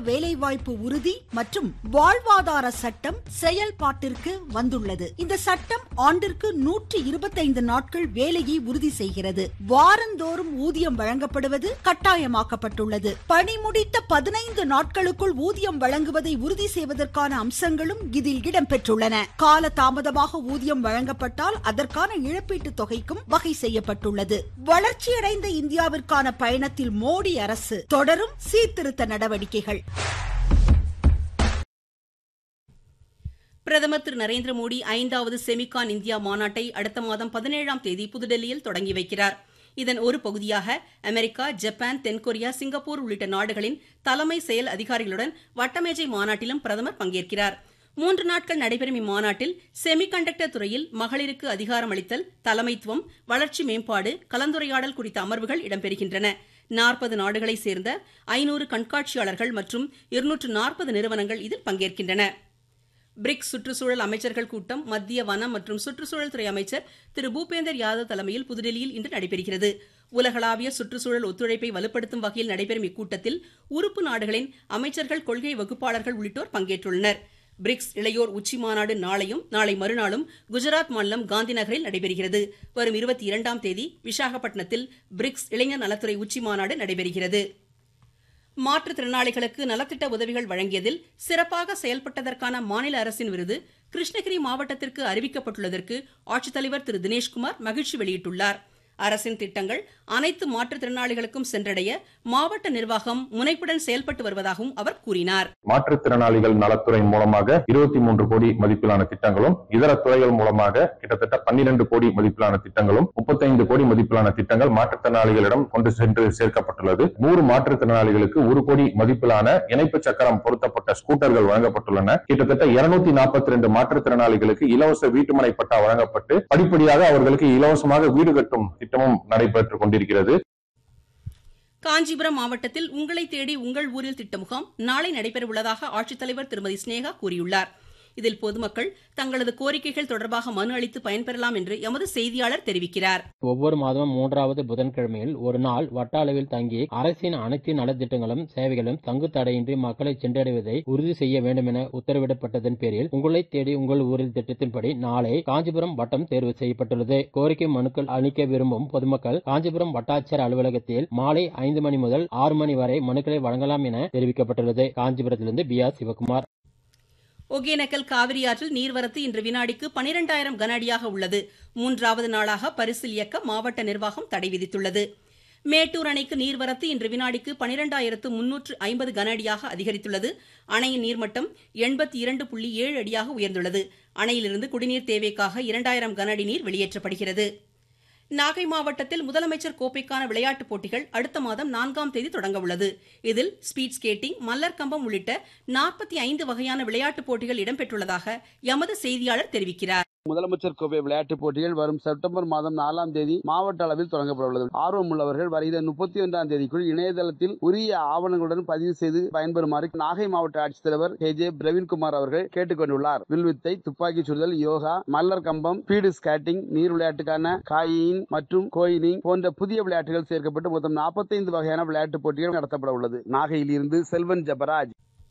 வேலைவாய்ப்பு உறுதி மற்றும் வாழ்வாதார சட்டம் செயல்பாட்டிற்கு வந்துள்ளது இந்த சட்டம் ஆண்டிற்கு நூற்றி இருபத்தைந்து நாட்கள் வேலையை உறுதி செய்கிறது வாரந்தோறும் ஊதியம் வழங்கப்படுவது கட்டாயமாக்கப்பட்டுள்ளது பணி முடித்த பதினைந்து நாட்களுக்குள் ஊதியம் வழங்குவதை உறுதி செய்வதற்கான அம்சங்களும் இதில் இடம்பெற்றுள்ளன கால தாமதமாக ஊதியம் வழங்கப்பட்டால் அதற்கான இழப்பீட்டுத் தொகைக்கும் வகை செய்யப்பட்டுள்ளது வளர்ச்சியடைந்த இந்தியாவிற்கான பயணத்தில் மோடி அரசு தொடரும் சீர்திருத்த நடவடிக்கைகள் பிரதமர் திரு நரேந்திர மோடி ஐந்தாவது செமிகான் இந்தியா மாநாட்டை அடுத்த மாதம் பதினேழாம் தேதி புதுடெல்லியில் தொடங்கி வைக்கிறார் இதன் ஒரு பகுதியாக அமெரிக்கா ஜப்பான் தென்கொரியா சிங்கப்பூர் உள்ளிட்ட நாடுகளின் தலைமை செயல் அதிகாரிகளுடன் வட்டமேஜை மாநாட்டிலும் பிரதமர் பங்கேற்கிறார் மூன்று நாட்கள் நடைபெறும் இம்மாநாட்டில் செமிகண்டக்டர் துறையில் மகளிருக்கு அதிகாரம் அளித்தல் தலைமைத்துவம் வளர்ச்சி மேம்பாடு கலந்துரையாடல் குறித்த அமர்வுகள் இடம்பெறுகின்றன நாற்பது நாடுகளைச் சேர்ந்த ஐநூறு கண்காட்சியாளர்கள் மற்றும் இருநூற்று நாற்பது நிறுவனங்கள் இதில் பங்கேற்கின்றன பிரிக்ஸ் சுற்றுச்சூழல் அமைச்சர்கள் கூட்டம் மத்திய வனம் மற்றும் சுற்றுச்சூழல் துறை அமைச்சர் திரு பூபேந்தர் யாதவ் தலைமையில் புதுடெல்லியில் இன்று நடைபெறுகிறது உலகளாவிய சுற்றுச்சூழல் ஒத்துழைப்பை வலுப்படுத்தும் வகையில் நடைபெறும் இக்கூட்டத்தில் உறுப்பு நாடுகளின் அமைச்சர்கள் கொள்கை வகுப்பாளர்கள் உள்ளிட்டோர் பங்கேற்றுள்ளனர் பிரிக்ஸ் இளையோர் உச்சி மாநாடு நாளையும் நாளை மறுநாளும் குஜராத் மாநிலம் காந்தி நகரில் நடைபெறுகிறது வரும் இருபத்தி இரண்டாம் தேதி விசாகப்பட்டினத்தில் பிரிக்ஸ் இளைஞர் நலத்துறை உச்சி மாநாடு நடைபெறுகிறது மாற்றுத்திறனாளிகளுக்கு நலத்திட்ட உதவிகள் வழங்கியதில் சிறப்பாக செயல்பட்டதற்கான மாநில அரசின் விருது கிருஷ்ணகிரி மாவட்டத்திற்கு அறிவிக்கப்பட்டுள்ளதற்கு ஆட்சித்தலைவர் திரு தினேஷ்குமார் மகிழ்ச்சி வெளியிட்டுள்ளார் அரசின் திட்டங்கள் அனைத்து மாற்றுத்திறனாளிகளுக்கும் சென்றடைய மாவட்ட நிர்வாகம் முனைப்புடன் செயல்பட்டு வருவதாகவும் அவர் கூறினார் மாற்றுத்திறனாளிகள் நலத்துறை மூலமாக இருபத்தி மூன்று கோடி மதிப்பிலான திட்டங்களும் இதர துறைகள் மூலமாக கிட்டத்தட்ட பன்னிரண்டு கோடி மதிப்பிலான திட்டங்களும் முப்பத்தைந்து கோடி மதிப்பிலான திட்டங்கள் மாற்றுத்திறனாளிகளிடம் கொண்டு சென்று சேர்க்கப்பட்டுள்ளது நூறு மாற்றுத்திறனாளிகளுக்கு ஒரு கோடி மதிப்பிலான இணைப்பு சக்கரம் பொருத்தப்பட்ட ஸ்கூட்டர்கள் வழங்கப்பட்டுள்ளன கிட்டத்தட்ட இருநூத்தி நாற்பத்தி ரெண்டு மாற்றுத்திறனாளிகளுக்கு இலவச வீட்டுமனை பட்டா வழங்கப்பட்டு படிப்படியாக அவர்களுக்கு இலவசமாக வீடு கட்டும் திட்டமும் நடைபெற்றுக் கொண்டிருக்கிறது காஞ்சிபுரம் மாவட்டத்தில் உங்களை தேடி உங்கள் ஊரில் திட்ட முகாம் நாளை நடைபெறவுள்ளதாக ஆட்சித்தலைவர் திருமதி ஸ்னேகா கூறியுள்ளார் இதில் பொதுமக்கள் தங்களது கோரிக்கைகள் தொடர்பாக மனு அளித்து பயன்பெறலாம் என்று எமது செய்தியாளர் தெரிவிக்கிறார் ஒவ்வொரு மாதமும் மூன்றாவது புதன்கிழமையில் ஒரு நாள் வட்ட அளவில் தங்கி அரசின் அனைத்து நலத்திட்டங்களும் சேவைகளும் தங்கு தடையின்றி மக்களை சென்றடைவதை உறுதி செய்ய வேண்டும் என உத்தரவிடப்பட்டதன் பேரில் உங்களை தேடி உங்கள் ஊரில் திட்டத்தின்படி நாளை காஞ்சிபுரம் வட்டம் தேர்வு செய்யப்பட்டுள்ளது கோரிக்கை மனுக்கள் அளிக்க விரும்பும் பொதுமக்கள் காஞ்சிபுரம் வட்டாட்சியர் அலுவலகத்தில் மாலை ஐந்து மணி முதல் ஆறு மணி வரை மனுக்களை வழங்கலாம் என தெரிவிக்கப்பட்டுள்ளது காஞ்சிபுரத்திலிருந்து பி ஆர் சிவகுமார் ஒகேனக்கல் காவிரி ஆற்றில் நீர்வரத்து இன்று வினாடிக்கு பனிரெண்டாயிரம் கன அடியாக உள்ளது மூன்றாவது நாளாக பரிசில் இயக்க மாவட்ட நிர்வாகம் தடை விதித்துள்ளது மேட்டூர் அணைக்கு நீர்வரத்து இன்று வினாடிக்கு பனிரெண்டாயிரத்து முன்னூற்று ஐம்பது கன அடியாக அதிகரித்துள்ளது அணையின் நீர்மட்டம் எண்பத்தி இரண்டு புள்ளி ஏழு அடியாக உயர்ந்துள்ளது அணையிலிருந்து குடிநீர் தேவைக்காக இரண்டாயிரம் கன அடி நீர் வெளியேற்றப்படுகிறது நாகை மாவட்டத்தில் முதலமைச்சர் கோப்பைக்கான விளையாட்டுப் போட்டிகள் அடுத்த மாதம் நான்காம் தேதி தொடங்க உள்ளது இதில் ஸ்பீட் ஸ்கேட்டிங் மல்லர் கம்பம் உள்ளிட்ட நாற்பத்தி ஐந்து வகையான விளையாட்டுப் போட்டிகள் இடம்பெற்றுள்ளதாக எமது செய்தியாளர் தெரிவிக்கிறார் முதலமைச்சர் கோப்பை விளையாட்டுப் போட்டிகள் வரும் செப்டம்பர் மாதம் நாலாம் தேதி மாவட்ட அளவில் தொடங்கப்பட உள்ளது ஆர்வம் உள்ளவர்கள் வருகிற முப்பத்தி ஒன்றாம் தேதிக்குள் இணையதளத்தில் உரிய ஆவணங்களுடன் பதிவு செய்து பயன்பெறுமாறு நாகை மாவட்ட ஆட்சித்தலைவர் கே ஜே பிரவீன்குமார் அவர்கள் கேட்டுக்கொண்டுள்ளார் வில்வித்தை துப்பாக்கி சுடுதல் யோகா மல்லர் கம்பம் ஸ்பீடு ஸ்கேட்டிங் நீர் விளையாட்டுக்கான காயின் மற்றும் கோயினிங் போன்ற புதிய விளையாட்டுகள் சேர்க்கப்பட்டு மொத்தம் நாற்பத்தைந்து வகையான விளையாட்டுப் போட்டிகள் நடத்தப்பட உள்ளது நாகையில் இருந்து செல்வன் ஜபராஜ்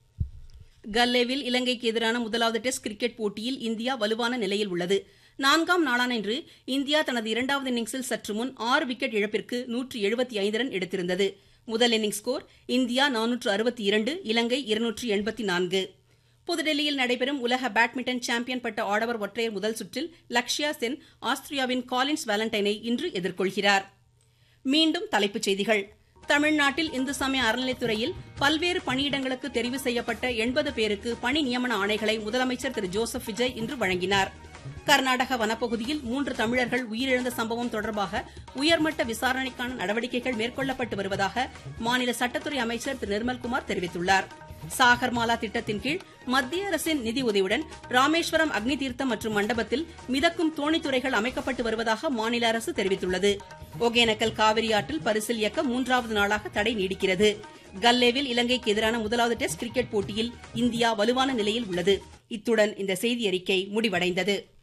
கல்லேவில் இலங்கைக்கு எதிரான முதலாவது டெஸ்ட் கிரிக்கெட் போட்டியில் இந்தியா வலுவான நிலையில் உள்ளது நான்காம் நாளான இன்று இந்தியா தனது இரண்டாவது இன்னிங்ஸில் சற்று முன் ஆறு விக்கெட் இழப்பிற்கு நூற்று எழுபத்தி ஐந்து ரன் எடுத்திருந்தது முதல் இன்னிங்ஸ் ஸ்கோர் இந்தியா நானூற்று அறுபத்தி இரண்டு இலங்கை இருநூற்று எண்பத்தி நான்கு புதுடெல்லியில் நடைபெறும் உலக பேட்மிண்டன் சாம்பியன் பட்ட ஆடவர் ஒற்றையர் முதல் சுற்றில் லக்ஷயா சென் ஆஸ்திரியாவின் காலின்ஸ் வேலண்டைனை இன்று எதிர்கொள்கிறார் மீண்டும் தலைப்புச் செய்திகள் தமிழ்நாட்டில் இந்து சமய அறநிலைத்துறையில் பல்வேறு பணியிடங்களுக்கு தெரிவு செய்யப்பட்ட எண்பது பேருக்கு பணி நியமன ஆணைகளை முதலமைச்சர் திரு ஜோசப் விஜய் இன்று வழங்கினார் கர்நாடக வனப்பகுதியில் மூன்று தமிழர்கள் உயிரிழந்த சம்பவம் தொடர்பாக உயர்மட்ட விசாரணைக்கான நடவடிக்கைகள் மேற்கொள்ளப்பட்டு வருவதாக மாநில சட்டத்துறை அமைச்சர் திரு நிர்மல்குமார் தெரிவித்துள்ளார் சாகர்மாலா திட்டத்தின் கீழ் மத்திய அரசின் நிதி உதவியுடன் ராமேஸ்வரம் அக்னி தீர்த்தம் மற்றும் மண்டபத்தில் மிதக்கும் தோணித்துறைகள் அமைக்கப்பட்டு வருவதாக மாநில அரசு தெரிவித்துள்ளது ஒகேனக்கல் காவிரி ஆற்றில் பரிசில் இயக்க மூன்றாவது நாளாக தடை நீடிக்கிறது கல்லேவில் இலங்கைக்கு எதிரான முதலாவது டெஸ்ட் கிரிக்கெட் போட்டியில் இந்தியா வலுவான நிலையில் உள்ளது இத்துடன் இந்த செய்தியறிக்கை முடிவடைந்தது